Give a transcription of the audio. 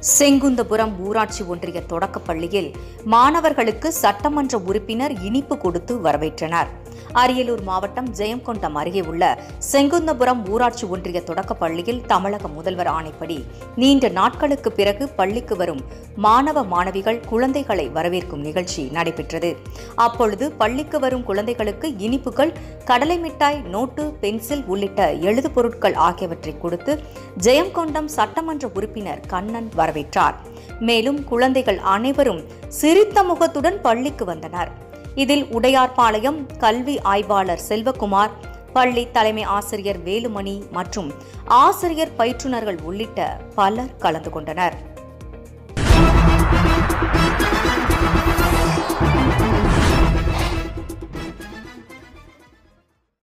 செங்குந்தபுரம் ஊராட்சி ஒன்றிய தொடக்கப் பள்ளியில் மாணவர்களுக்கு சட்டமன்ற உறுப்பினர் இனிப்பு கொடுத்து வரவேற்றனர் அரியலூர் மாவட்டம் ஜெயங்கொண்டம் அருகே உள்ள செங்குந்தபுரம் ஊராட்சி ஒன்றிய தொடக்கப் பள்ளியில் தமிழக முதல்வர் ஆணைப்படி நீண்ட நாட்களுக்கு பிறகு பள்ளிக்கு வரும் மாணவ மாணவிகள் குழந்தைகளை வரவேற்கும் நிகழ்ச்சி நடைபெற்றது அப்பொழுது பள்ளிக்கு வரும் குழந்தைகளுக்கு இனிப்புகள் கடலை மிட்டாய் நோட்டு பென்சில் உள்ளிட்ட எழுது பொருட்கள் ஆகியவற்றை கொடுத்து ஜெயங்கொண்டம் சட்டமன்ற உறுப்பினர் கண்ணன் வரவேற்றார் மேலும் குழந்தைகள் அனைவரும் சிரித்த முகத்துடன் பள்ளிக்கு வந்தனர் இதில் உடையார்பாளையம் கல்வி ஆய்வாளர் செல்வகுமார் பள்ளி தலைமை ஆசிரியர் வேலுமணி மற்றும் ஆசிரியர் பயிற்றுனர்கள் உள்ளிட்ட பலர் கலந்து கொண்டனர்